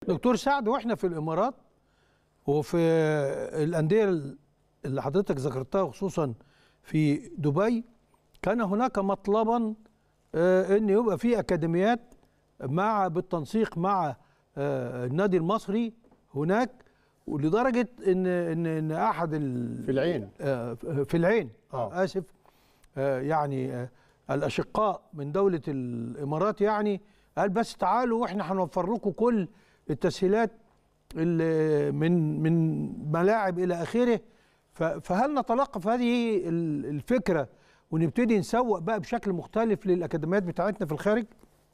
دكتور سعد واحنا في الامارات وفي الانديه اللي حضرتك ذكرتها خصوصا في دبي كان هناك مطلبا آه، ان يبقى في اكاديميات مع بالتنسيق مع آه، النادي المصري هناك ولدرجه ان ان ان احد ال- في العين. آه، في العين آه. آه. اسف آه، يعني آه، الاشقاء من دوله الامارات يعني قال بس تعالوا واحنا هنوفر لكم كل التسهيلات اللي من من ملاعب الى اخره ف- فهل نتلقف هذه ال- الفكره ونبتدي نسوق بقى بشكل مختلف للاكاديميات بتاعتنا في الخارج؟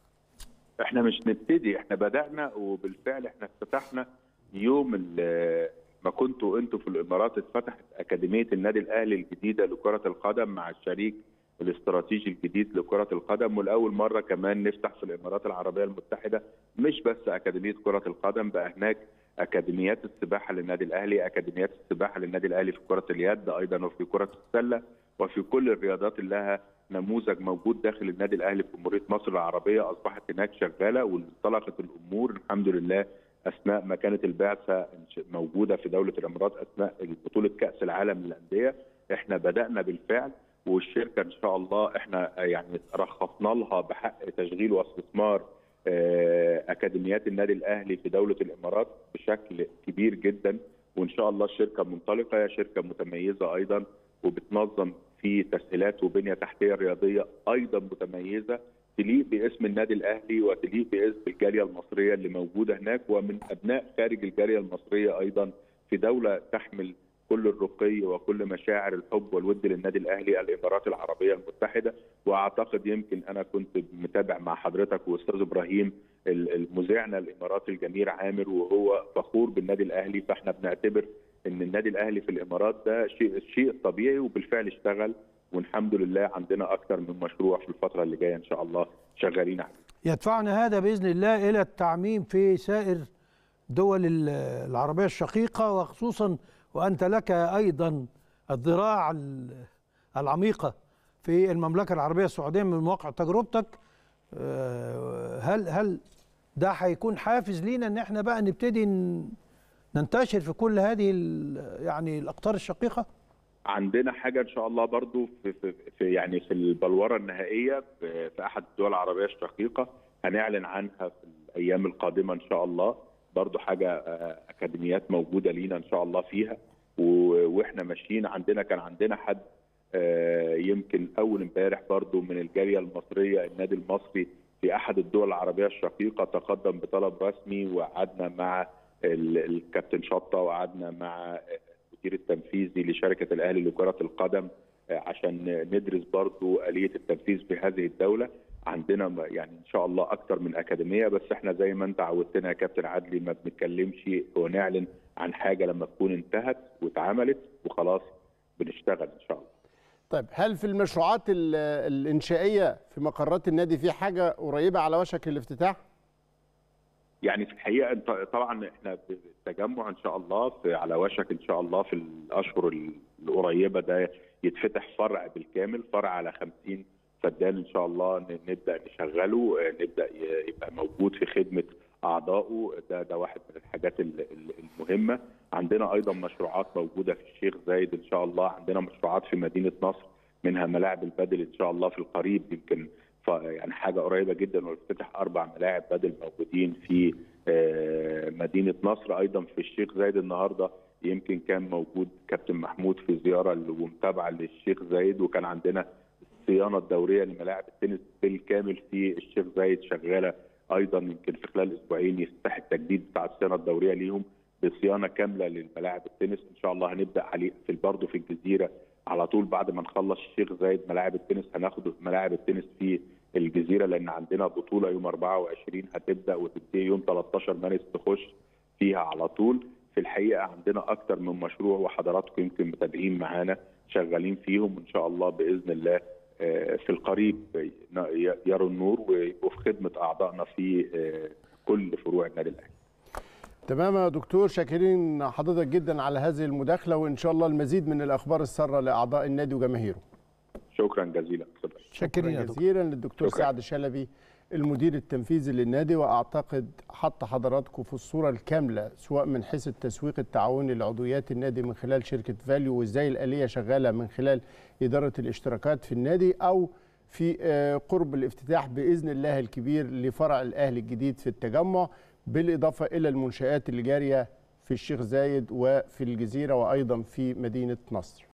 احنا مش نبتدي احنا بدأنا وبالفعل احنا افتتحنا يوم ال- ما كنتوا انتوا في الامارات اتفتحت اكاديميه النادي الاهلي الجديده لكره القدم مع الشريك الاستراتيجي الجديد لكره القدم ولاول مره كمان نفتح في الامارات العربيه المتحده مش بس اكاديميه كره القدم بقى هناك اكاديميات السباحه للنادي الاهلي اكاديميات السباحه للنادي الاهلي في كره اليد ايضا وفي كره السله وفي كل الرياضات اللي لها نموذج موجود داخل النادي الاهلي في جمهوريه مصر العربيه اصبحت هناك شغاله وانطلقت الامور الحمد لله اثناء ما كانت البعثه موجوده في دوله الامارات اثناء بطوله كاس العالم للانديه احنا بدانا بالفعل والشركه ان شاء الله احنا يعني رخصنا لها بحق تشغيل واستثمار آه، اكاديميات النادي الاهلي في دوله الامارات بشكل كبير جدا وان شاء الله الشركه منطلقه هي شركه متميزه ايضا وبتنظم في تسهيلات وبنيه تحتيه رياضيه ايضا متميزه تليق باسم النادي الاهلي وتليق باسم الجاليه المصريه اللي موجوده هناك ومن ابناء خارج الجاليه المصريه ايضا في دوله تحمل كل الرقي وكل مشاعر الحب والود للنادي الاهلي الامارات العربيه المتحده واعتقد يمكن انا كنت متابع مع حضرتك واستاذ ابراهيم المذيعنا الاماراتي الجميل عامر وهو فخور بالنادي الاهلي فاحنا بنعتبر ان النادي الاهلي في الامارات ده شيء شيء طبيعي وبالفعل اشتغل والحمد لله عندنا اكثر من مشروع في الفتره اللي جايه ان شاء الله شغالين عليه. يدفعنا هذا باذن الله الى التعميم في سائر دول ال- العربيه الشقيقه وخصوصا وانت لك ايضا الذراع ال- العميقه في المملكه العربيه السعوديه من واقع تجربتك آه، هل هل ده هيكون حافز لينا ان احنا بقى نبتدي ن- ننتشر في كل هذه ال- يعني الاقطار الشقيقه؟ عندنا حاجه ان شاء الله برضو في, في, في يعني في البلوره النهائيه في, في احد الدول العربيه الشقيقه هنعلن عنها في الايام القادمه ان شاء الله برضو حاجه آه، اكاديميات موجوده لينا ان شاء الله فيها و- واحنا ماشيين عندنا كان عندنا حد آه، يمكن اول امبارح برضو من الجاليه المصريه النادي المصري في احد الدول العربيه الشقيقه تقدم بطلب رسمي وقعدنا مع ال- الكابتن شطه وقعدنا مع المدير التنفيذي لشركه الاهلي لكره القدم آه، عشان ندرس برضو اليه التنفيذ في هذه الدوله عندنا م- يعني ان شاء الله اكتر من اكاديميه بس احنا زي ما انت عودتنا يا كابتن عدلي ما بنتكلمش ونعلن عن حاجه لما تكون انتهت واتعملت وخلاص بنشتغل ان شاء الله طيب هل في المشروعات ال- الانشائيه في مقرات النادي في حاجه قريبه على وشك الافتتاح؟ يعني في الحقيقه انت طبعا احنا بالتجمع ان شاء الله في على وشك ان شاء الله في الاشهر القريبه ده يتفتح فرع بالكامل فرع على 50 فدان ان شاء الله ن- نبدا نشغله آه، نبدا ي- يبقى موجود في خدمه اعضائه ده ده واحد من الحاجات ال- ال- المهمه عندنا ايضا مشروعات موجوده في الشيخ زايد ان شاء الله عندنا مشروعات في مدينه نصر منها ملاعب البدل ان شاء الله في القريب يمكن ف- يعني حاجه قريبه جدا ويفتتح اربع ملاعب بدل موجودين في آه، مدينه نصر ايضا في الشيخ زايد النهارده يمكن كان موجود كابتن محمود في زياره ومتابعه للشيخ زايد وكان عندنا الصيانه الدوريه لملاعب التنس بالكامل في الشيخ زايد شغاله ايضا يمكن في خلال اسبوعين يفتح التجديد بتاع الصيانه الدوريه ليهم بصيانه كامله للملاعب التنس ان شاء الله هنبدا عليه في برضه في الجزيره على طول بعد ما نخلص الشيخ زايد ملاعب التنس هناخد ملاعب التنس في الجزيره لان عندنا بطوله يوم 24 هتبدا وتنتهي يوم 13 مارس تخش فيها على طول في الحقيقه عندنا اكتر من مشروع وحضراتكم يمكن متابعين معانا شغالين فيهم وان شاء الله باذن الله آه، في القريب ي- يروا النور ويبقوا في خدمه اعضائنا في آه، كل فروع النادي الاهلي تمام يا دكتور شاكرين حضرتك جدا على هذه المداخله وان شاء الله المزيد من الاخبار الساره لاعضاء النادي وجماهيره. شكرا جزيلا شاكرين يا شكرا دكتور. جزيلا للدكتور شكرا. سعد شلبي المدير التنفيذي للنادي واعتقد حط حضراتكم في الصوره الكامله سواء من حيث التسويق التعاوني لعضويات النادي من خلال شركه فاليو وازاي الاليه شغاله من خلال اداره الاشتراكات في النادي او في آه، قرب الافتتاح باذن الله الكبير لفرع الاهلي الجديد في التجمع بالاضافه الى المنشات اللي جاريه في الشيخ زايد وفي الجزيره وايضا في مدينه نصر